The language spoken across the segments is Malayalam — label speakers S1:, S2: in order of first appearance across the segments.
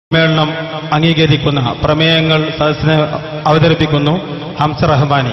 S1: സമ്മേളനം അംഗീകരിക്കുന്ന പ്രമേയങ്ങൾ സദസ്സിനെ അവതരിപ്പിക്കുന്നു ഹംസ റഹ്മാനി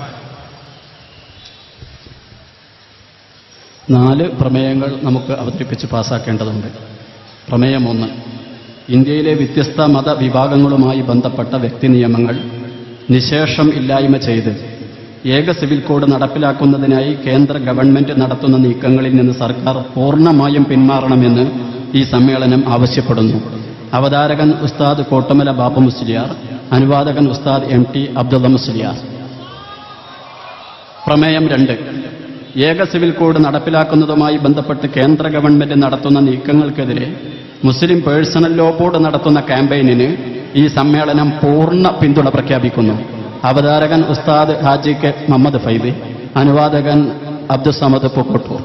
S2: നാല് പ്രമേയങ്ങൾ നമുക്ക് അവതരിപ്പിച്ച് പാസാക്കേണ്ടതുണ്ട് പ്രമേയം ഒന്ന് ഇന്ത്യയിലെ വ്യത്യസ്ത മതവിഭാഗങ്ങളുമായി ബന്ധപ്പെട്ട വ്യക്തി നിയമങ്ങൾ നിശേഷം ഇല്ലായ്മ ചെയ്ത് ഏക സിവിൽ കോഡ് നടപ്പിലാക്കുന്നതിനായി കേന്ദ്ര ഗവൺമെന്റ് നടത്തുന്ന നീക്കങ്ങളിൽ നിന്ന് സർക്കാർ പൂർണ്ണമായും പിന്മാറണമെന്ന് ഈ സമ്മേളനം ആവശ്യപ്പെടുന്നു അവതാരകൻ ഉസ്താദ് കോട്ടമല ബാബു മുസ്ലിയാർ അനുവാദകൻ ഉസ്താദ് എം ടി അബ്ദുള്ള മുസ്ലിയാർ പ്രമേയം രണ്ട് ഏക സിവിൽ കോഡ് നടപ്പിലാക്കുന്നതുമായി ബന്ധപ്പെട്ട് കേന്ദ്ര ഗവൺമെന്റ് നടത്തുന്ന നീക്കങ്ങൾക്കെതിരെ മുസ്ലിം പേഴ്സണൽ ലോ ബോർഡ് നടത്തുന്ന ക്യാമ്പയിനിന് ഈ സമ്മേളനം പൂർണ്ണ പിന്തുണ പ്രഖ്യാപിക്കുന്നു അവതാരകൻ ഉസ്താദ് ഹാജി കെ മുഹമ്മദ് ഫൈദി അനുവാദകൻ അബ്ദുസമദ് പൂക്കോട്ടൂർ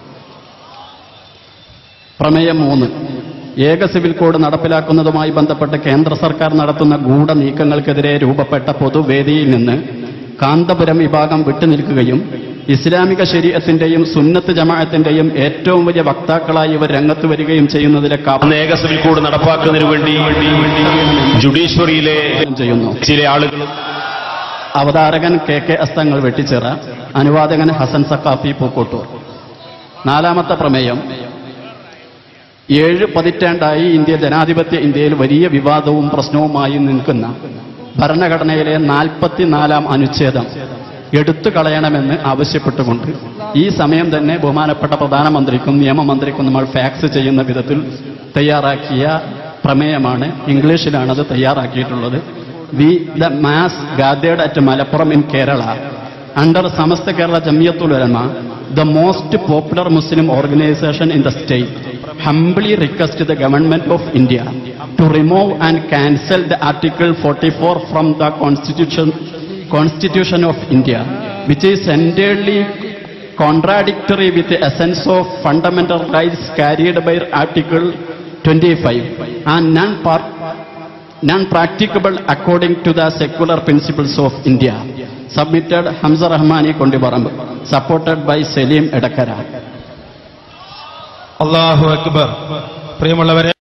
S2: പ്രമേയം മൂന്ന് ഏക സിവിൽ കോഡ് നടപ്പിലാക്കുന്നതുമായി ബന്ധപ്പെട്ട് കേന്ദ്ര സർക്കാർ നടത്തുന്ന ഗൂഢ നീക്കങ്ങൾക്കെതിരെ രൂപപ്പെട്ട പൊതുവേദിയിൽ നിന്ന് കാന്തപുരം വിഭാഗം വിട്ടുനിൽക്കുകയും ഇസ്ലാമിക ശരീരത്തിന്റെയും സുന്നത്ത് ജമാഅത്തിന്റെയും ഏറ്റവും വലിയ വക്താക്കളായി ഇവർ രംഗത്ത് വരികയും ചെയ്യുന്നതിലെ
S3: അന്ന് ഏക സിവിൽ കോഡ് നടപ്പാക്കുന്നതിന് വേണ്ടി ജുഡീഷ്യറിയിലെ
S2: കാര്യം ചെയ്യുന്നു
S3: ചില ആളുകൾ
S2: അവതാരകൻ കെ കെ അസ്തങ്ങൾ വെട്ടിച്ചിറ അനുവാദകൻ ഹസൻ സക്കാഫി പൂക്കോട്ടൂർ നാലാമത്തെ പ്രമേയം ഏഴ് പതിറ്റാണ്ടായി ഇന്ത്യ ജനാധിപത്യ ഇന്ത്യയിൽ വലിയ വിവാദവും പ്രശ്നവുമായി നിൽക്കുന്ന ഭരണഘടനയിലെ നാൽപ്പത്തിനാലാം അനുച്ഛേദം എടുത്തു കളയണമെന്ന് ആവശ്യപ്പെട്ടുകൊണ്ട് ഈ സമയം തന്നെ ബഹുമാനപ്പെട്ട പ്രധാനമന്ത്രിക്കും നിയമമന്ത്രിക്കും നമ്മൾ ഫാക്സ് ചെയ്യുന്ന വിധത്തിൽ തയ്യാറാക്കിയ പ്രമേയമാണ് ഇംഗ്ലീഷിലാണ് അത് തയ്യാറാക്കിയിട്ടുള്ളത് we the mass gathered at Malappuram in Kerala under Samastha Kerala Jamiyyathul Ulama the most popular Muslim organization in the state, humbly request the government of India to remove and cancel the Article 44 from the Constitution, Constitution of India, which is entirely contradictory with the essence of fundamental rights carried by Article 25 and non-part non-practicable according to the secular principles of India. Submitted Hamza Rahmani Kondibaram, supported by Selim Edakara.
S1: അള്ളാഹു അക്ബർ പ്രിയമുള്ളവരെ